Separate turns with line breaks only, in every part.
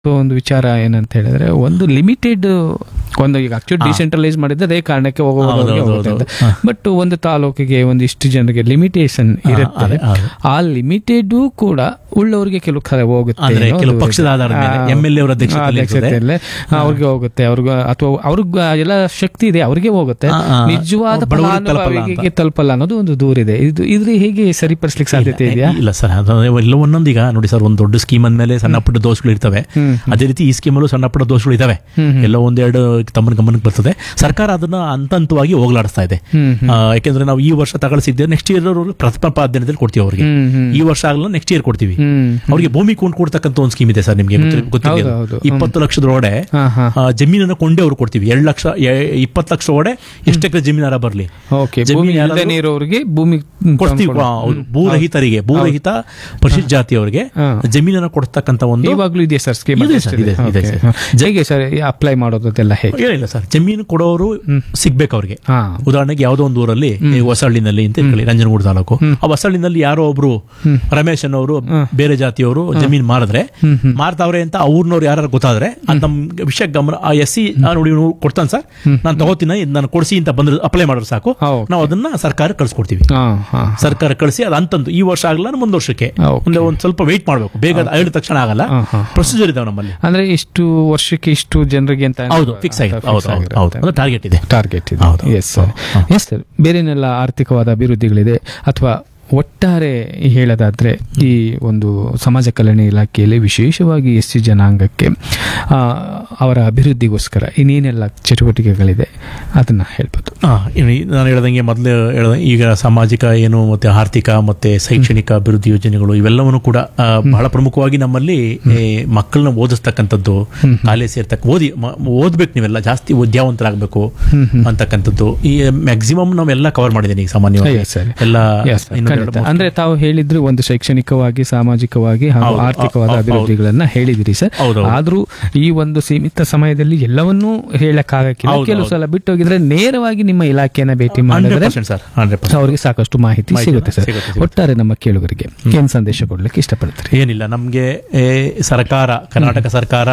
ಒಂದು ವಿಚಾರ ಏನಂತ ಹೇಳಿದ್ರೆ ಒಂದು ಲಿಮಿಟೆಡ್ ಒಂದು ಈಗ ಆಕ್ಚುಲಿ ಡಿಸೆಂಟ್ರಲೈಸ್ ಮಾಡಿದ್ರೆ ಅದೇ ಕಾರಣಕ್ಕೆ
ಹೌದು, ಹೌದು, ಹೌದು. ಹಾ.
ಬಟ್ ಒಂದು ತಾಲೂಕಿಗೆ ಒಂದಿಷ್ಟು ಜನರಿಗೆ ಲಿಮಿಟೇಷನ್ ಇರುತ್ತೆ
ಅದೇ, ಹೌದು.
ಆ ಲಿಮಿಟೆಡ್ ಕೂಡ ಉಳ್ಳವರಿಗೆ ಕೆಲವು ಕಡೆ ಹೋಗುತ್ತೆ
ಅಂದ್ರೆ
ಅನ್ನೋದು
ಕೆಲವು ಪಕ್ಷದ ಆಧಾರದ ಮೇಲೆ
ಆ,
MLA ಅವರ ಅಧ್ಯಕ್ಷತೆಯಲ್ಲಿ ಇರ್ತದೆ.
ಅಧ್ಯಕ್ಷತೆಯಲ್ಲೇ ಅವ್ರಿಗೆ ಹೋಗುತ್ತೆ ಅವ್ರಿಗೆ ಅಥವಾ ಅವ್ರಿಗೆ ಎಲ್ಲ ಶಕ್ತಿ ಇದೆ ಅವ್ರಿಗೆ ಹೋಗುತ್ತೆ
ಆ, ಆ,
ನಿಜವಾದ
ಬಡವರಿಗೆ ತಲುಪಲ್ಲ ಅಂತ.
ಫಲಾನುಭವಿಗೆ ತಲುಪಲ್ಲ ಅನ್ನೋದು ಒಂದು ದೂರಿದೆ ಇದು ಇದ್ರ ಹೇಗೆ ಸರಿಪಡಿಸ್ಲಿಕ್ಕೆ ಸಾಧ್ಯತೆ ಇದೆಯಾ
ಇಲ್ಲ ಸರ್ ಅದು ಎಲ್ಲ ಒಂದೊಂದು ಈಗ ನೋಡಿ ಸರ್ ಒಂದು ದೊಡ್ಡ ಸ್ಕೀಮ್ ಅಂದ್ಮೇಲೆ ಸಣ್ಣ ಪುಟ್ಟ ದೋಷಗಳು ಇರ್ತವೆ
ಹ್ಮ್.
ಅದೇ ರೀತಿ ಈ ಸ್ಕೀಮಲ್ಲೂ ಸಣ್ಣ ಪುಟ್ಟ ದೋಷಗಳು ಇದಾವೆ ಎಲ್ಲ ಒಂದೆರಡು ತಮ್ಮನ ಗಮನಕ್ಕೆ ಬರ್ತದೆ ಸರ್ಕಾರ ಅದನ್ನ ಹಂತ ಹಂತವಾಗಿ ಹೋಗ್ಲಾಡಿಸ್ತಾ ಇದೆ
ಹ್ಮ್,
ಆ, ಯಾಕೆಂದ್ರೆ ನಾವು ಈ ವರ್ಷ ತಗೊಳ್ಸಿದ್ದೇವೆ ನೆಕ್ಸ್ಟ್ ಇಯರ್ ಪ್ರತಿಪಾದನೆದಲ್ಲಿ ಕೊಡ್ತೀವಿ ಅವ್ರಿಗೆ
ಹ್ಮ್, ಹ್ಮ್.
ಈ ವರ್ಷ ಆಗಲ್ಲ ನೆಕ್ಸ್ಟ್ ಇಯರ್ ಕೊಡ್ತೀವಿ
ಹ್ಮ್
ಅವ್ರಿಗೆ ಭೂಮಿ ಕೊಂಡು ಕೊಡ್ತಕ್ಕಂಥ ಒಂದು ಸ್ಕೀಮ್ ಇದೆ ಸರ್ ನಿಮಗೆ ಗೊತ್ತಿದೆ
ಹೌದು, ಹೌದು.
ಇಪ್ಪತ್ತು ಲಕ್ಷದೊಳಗಡೆ
ಹಾ ಹಾ
ಆ, ಜಮೀನನ್ನ ಕೊಂಡೇ ಅವ್ರು ಕೊಡ್ತೀವಿ ಎರಡು ಲಕ್ಷ ಇಪ್ಪತ್ತು ಲಕ್ಷ ಒಳಗಡೆ ಎಷ್ಟು ಎಕರೆ ಜಮೀನಾರ ಬರಲಿ
ಓಕೆ
ಜಮೀನು
ಭೂಮಿ
ಯಾರಾದ್ರೂ-
ಇಲ್ಲದೆ ನೀರೋರಿಗೆ ಭೂಮಿ
ಕೊಡ್ತೀವಿ ಆ, ಹೌದು. ಭೂರಹಿತರಿಗೆ ಭೂರಹಿತ ಪರಿಶಿಷ್ಟ ಜಾತಿಯವರಿಗೆ
ಹಾ.
ಜಮೀನನ್ನ ಕೊಡ್ತಕ್ಕಂಥ ಒಂದು
ಇವಾಗ್ಲೂ ಇದೆಯಾ ಸರ್ ಸ್ಕೀಮ್
ಇದೆ ಸರ್, ಇದೆ, ಇದೆ ಸರ್.
ಹೇಗೆ ಸರ್ ಅಪ್ಲೈ ಮಾಡೋದೆಲ್ಲ ಹೇಗೆ
ಏನಿಲ್ಲ ಸರ್ ಜಮೀನು ಕೊಡೋರು ಸಿಗ್ಬೇಕು ಅವ್ರಿಗೆ
ಹಾ
ಉದಾಹರಣೆಗೆ ಯಾವುದೋ ಒಂದು ಊರಲ್ಲಿ ಈ ಹೊಸಳ್ಳಿನಲ್ಲಿ ಅಂತ ಇಟ್ಕೊಳ್ಳಿ ನಂಜನಗೂಡು ತಾಲೂಕು ಆ ಹೊಸಳ್ಳಿನಲ್ಲಿ ಯಾರೋ ಒಬ್ರು ರಮೇಶ್ ಅನ್ನೋರು ಬೇರೆ ಜಾತಿಯವರು ಜಮೀನ್ ಮಾರಿದ್ರೆ ಮಾರ್ತಾವ್ರೆ ಅಂತ ಆ ಊರ್ನವ್ರು ಯಾರು ಗೊತ್ತಾದ್ರೆ ಅದ್ ನಮ್ ವಿಷಯ ಗಮನ ಆ ಎಸ್ ಸಿ ನೋಡಿ ಇವ್ನು ಕೊಡ್ತಾನೆ ಸರ್ ನಾನು ತಗೋತೀನಿ ಇದ್ ನಾನು ಕೊಡಿಸಿ ಅಂತ ಬಂದ್ರೆ ಅಪ್ಲೈ ಮಾಡಿದ್ರೆ ಸಾಕು
ಹಾ,
ನಾವು ಅದನ್ನ ಸರ್ಕಾರ ಕಳ್ಸಿಕೊಡ್ತೀವಿ
ಹಾ ಹಾ
ಸರ್ಕಾರ ಕಳಿಸಿ ಅದು ಅಂತಂದು ಈ ವರ್ಷ ಆಗಲ್ಲ ಮುಂದ್ ವರ್ಷಕ್ಕೆ
Okay.
ಒಂದು ಒಂದ್ ಸ್ವಲ್ಪ ವೆಯ್ಟ್ ಮಾಡಬೇಕು ಬೇಗ ಅದು ಹೇಳಿದ ತಕ್ಷಣ ಆಗಲ್ಲ
ಹಾ, ಹಾ.
ಪ್ರೊಸೀಜರ್ ಇದಾವೆ ನಮ್ಮಲ್ಲಿ
ಅಂದ್ರೆ ಇಷ್ಟು ವರ್ಷಕ್ಕೆ ಇಷ್ಟು ಜನರಿಗೆ ಅಂತ
ಹೌದು ಫಿಕ್ಸ್ ಆಗಿದೆ ಹೌದು ಹೌದು ಹೌದು ಅಂದ್ರೆ ಟಾರ್ಗೆಟ್ ಇದೆ
ಟಾರ್ಗೆಟ್ ಇದೆ
ಹೌದು,
ಎಸ್ ಸರ್ ಎಸ್ ಸರ್ ಬೇರೆನೆಲ್ಲ ಆರ್ಥಿಕವಾದ ಅಭಿವೃದ್ಧಿಗಳಿದೆ ಅಥವಾ ಒಟ್ಟಾರೆ ಹೇಳೋದಾದ್ರೆ ಈ ಒಂದು ಸಮಾಜ ಕಲ್ಯಾಣ ಇಲಾಖೆಯಲ್ಲಿ ವಿಶೇಷವಾಗಿ ಎಸ್ ಸಿ ಜನಾಂಗಕ್ಕೆ ಆ, ಅವರ ಅಭಿವೃದ್ಧಿಗೋಸ್ಕರ ಇನ್ನೇನೆಲ್ಲ ಚಟುವಟಿಕೆಗಳಿದೆ ಅದನ್ನ ಹೇಳ್ಬೋದು
ಹಾ, ಇನ್ನು ಈ- ನಾನು ಹೇಳ್ದಂಗೆ ಮೊದಲು ಹೇಳ್ದ ಈಗ ಸಾಮಾಜಿಕ ಏನು ಮತ್ತೆ ಆರ್ಥಿಕ ಮತ್ತೆ ಶೈಕ್ಷಣಿಕ ಅಭಿವೃದ್ಧಿ ಯೋಜನೆಗಳು ಇವೆಲ್ಲವನ್ನು ಕೂಡ ಆ, ಬಹಳ ಪ್ರಮುಖವಾಗಿ ನಮ್ಮಲ್ಲಿ ಏ, ಮಕ್ಕಳನ್ನ ಓದಿಸ್ತಕ್ಕಂಥದ್ದು ಕಾಲೇಜ್ ಸೇರ್ತಕ್ಕ ಓದಿ ಮ- ಓದ್ಬೇಕು ನೀವೆಲ್ಲ ಜಾಸ್ತಿ ವಿದ್ಯಾವಂತರಾಗಬೇಕು ಅಂತಕ್ಕಂಥದ್ದು ಈ ಮ್ಯಾಕ್ಸಿಮಮ್ ನಾವೆಲ್ಲ ಕವರ್ ಮಾಡಿದ್ದೀನಿ ಈಗ ಸಾಮಾನ್ಯವಾಗಿ
Yes, sir.
ಎಲ್ಲ
Yes, sir.
ಇನ್ನೊಂದು
ಖಂಡಿತ.
ಎರಡು
ಅಂದ್ರೆ ತಾವು ಹೇಳಿದ್ರು ಒಂದು ಶೈಕ್ಷಣಿಕವಾಗಿ ಸಾಮಾಜಿಕವಾಗಿ ಹಾಗೂ
ಹೌದು,
ಆರ್ಥಿಕವಾದ
ಹೌದು,
ಅಭಿವೃದ್ಧಿಗಳನ್ನ ಹೇಳಿದಿರಿ ಸರ್
ಹೌದು, ಹೌದು.
ಆದ್ರೂ ಈ ಒಂದು ಸೀಮಿತ ಸಮಯದಲ್ಲಿ ಎಲ್ಲವನ್ನೂ ಹೇಳಕ್ಕಾಗಕ್ಕಿಲ್ಲ
ಹೌದು,
ಕೆಲವು
ಹೌದು.
ಸಲ ಬಿಟ್ಟೋಗಿದ್ರೆ ನೇರವಾಗಿ ನಿಮ್ಮ ಇಲಾಖೆಯನ್ನ ಭೇಟಿ ಮಾಡಿದ್ರೆ
100% ಸರ್ 100%.
ಅವರಿಗೆ ಸಾಕಷ್ಟು ಮಾಹಿತಿ
ಮಾಹಿತಿ
ಸಿಗುತ್ತೆ ಸರ್
ಸಿಗುತ್ತೆ, ಸಿಗುತ್ತೆ.
ಒಟ್ಟಾರೆ ನಮ್ಮ ಕೇಳುಗರಿಗೆ ಏನ್ ಸಂದೇಶ ಕೊಡ್ಲಿಕ್ಕೆ ಇಷ್ಟಪಡ್ತೀರಿ
ಏನಿಲ್ಲ ನಮಗೆ ಸರ್ಕಾರ ಕರ್ನಾಟಕ ಸರ್ಕಾರ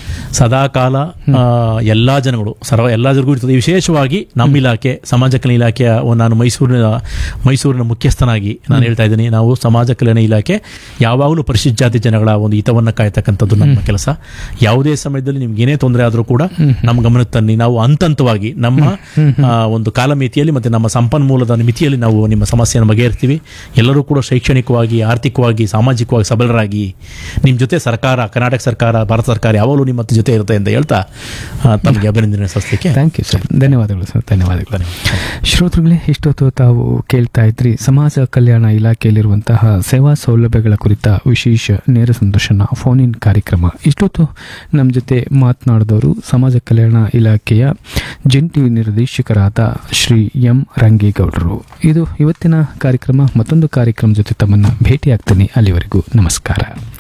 ಸದಾಕಾಲ ಆ, ಎಲ್ಲಾ ಜನಗಳು ಸರ್ವ ಎಲ್ಲಾ ಜನರಿಗೂ ಇರ್ತದೆ ವಿಶೇಷವಾಗಿ ನಮ್ಮ ಇಲಾಖೆ ಸಮಾಜ ಕಲ್ಯಾಣ ಇಲಾಖೆಯ ಒಂದು ನಾನು ಮೈಸೂರಿನ ಮೈಸೂರಿನ ಮುಖ್ಯಸ್ಥನಾಗಿ ನಾನು ಹೇಳ್ತಾ ಇದ್ದೀನಿ ನಾವು ಸಮಾಜ ಕಲ್ಯಾಣ ಇಲಾಖೆ ಯಾವಾಗಲೂ ಪರಿಶಿಷ್ಟ ಜಾತಿ ಜನಗಳ ಒಂದು ಹಿತವನ್ನು ಕಾಯ್ತಕ್ಕಂಥದ್ದು ನಮ್ಮ ಕೆಲಸ ಯಾವುದೇ ಸಮಯದಲ್ಲಿ ನಿಮ್ಗೆ ಏನೇ ತೊಂದರೆ ಆದರೂ ಕೂಡ ನಮ್ಮ ಗಮನಕ್ಕೆ ತನ್ನಿ ನಾವು ಹಂತ ಹಂತವಾಗಿ ನಮ್ಮ ಆ, ಒಂದು ಕಾಲಮಿತಿಯಲ್ಲಿ ಮತ್ತೆ ನಮ್ಮ ಸಂಪನ್ಮೂಲದ ಮಿತಿಯಲ್ಲಿ ನಾವು ನಿಮ್ಮ ಸಮಸ್ಯೆಯನ್ನು ಬಗೆಹರಿಸ್ತೀವಿ ಎಲ್ಲರೂ ಕೂಡ ಶೈಕ್ಷಣಿಕವಾಗಿ ಆರ್ಥಿಕವಾಗಿ ಸಾಮಾಜಿಕವಾಗಿ ಸಬಲರಾಗಿ ನಿಮ್ಮ ಜೊತೆ ಸರ್ಕಾರ ಕರ್ನಾಟಕ ಸರ್ಕಾರ ಭಾರತ ಸರ್ಕಾರ ಯಾವಾಗಲೂ ನಿಮ್ಮ ಜೊತೆ ಇರುತ್ತೆ ಅಂತ ಹೇಳ್ತಾ ಆ, ತಮಗೆ ಅಭಿನಂದನೆ ಸಲ್ಲಿಸಲಿಕ್ಕೆ
ಥ್ಯಾಂಕ್ ಯು ಸರ್ ಧನ್ಯವಾದಗಳು ಸರ್ ಧನ್ಯವಾದಗಳು ಶ್ರೋತೃಗಳೇ ಇಷ್ಟೊತ್ತು ತಾವು ಕೇಳ್ತಾ ಇದ್ರಿ ಸಮಾಜ ಕಲ್ಯಾಣ ಇಲಾಖೆಯಲ್ಲಿರುವಂತಹ ಸೇವಾ ಸೌಲಭ್ಯಗಳ ಕುರಿತ ವಿಶೇಷ ನೇರ ಸಂದರ್ಶನ ಫೋನ್ ಇನ್ ಕಾರ್ಯಕ್ರಮ ಇಷ್ಟೊತ್ತು ನಮ್ಮ ಜೊತೆ ಮಾತನಾಡಿದವರು ಸಮಾಜ ಕಲ್ಯಾಣ ಇಲಾಖೆಯ ಜಂಟಿ ನಿರ್ದೇಶಕರಾದ ಶ್ರೀ ಎಂ ರಂಗೇಗೌಡರು ಇದು ಇವತ್ತಿನ ಕಾರ್ಯಕ್ರಮ ಮತ್ತೊಂದು ಕಾರ್ಯಕ್ರಮ ಜೊತೆ ತಮ್ಮನ್ನು ಭೇಟಿಯಾಗ್ತೀನಿ ಅಲ್ಲಿವರೆಗೂ ನಮಸ್ಕಾರ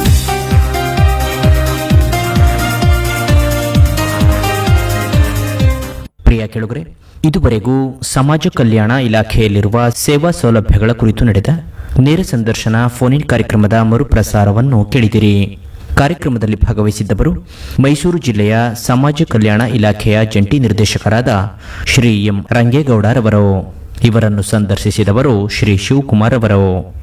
ಪ್ರಿಯ ಕೆಳುಗರೆ ಇದುವರೆಗೂ ಸಮಾಜ ಕಲ್ಯಾಣ ಇಲಾಖೆಯಲ್ಲಿರುವ ಸೇವಾ ಸೌಲಭ್ಯಗಳ ಕುರಿತು ನಡೆದ ನೇರ ಸಂದರ್ಶನ ಫೋನ್ ಇನ್ ಕಾರ್ಯಕ್ರಮದ ಮರುಪ್ರಸಾರವನ್ನು ಕೇಳಿದಿರಿ ಕಾರ್ಯಕ್ರಮದಲ್ಲಿ ಭಾಗವಹಿಸಿದ್ದವರು ಮೈಸೂರು ಜಿಲ್ಲೆಯ ಸಮಾಜ ಕಲ್ಯಾಣ ಇಲಾಖೆಯ ಜಂಟಿ ನಿರ್ದೇಶಕರಾದ ಶ್ರೀ ಎಂ ರಂಗೇಗೌಡರವರು ಇವರನ್ನು ಸಂದರ್ಶಿಸಿದವರು ಶ್ರೀ ಶಿವಕುಮಾರ್ ಅವರು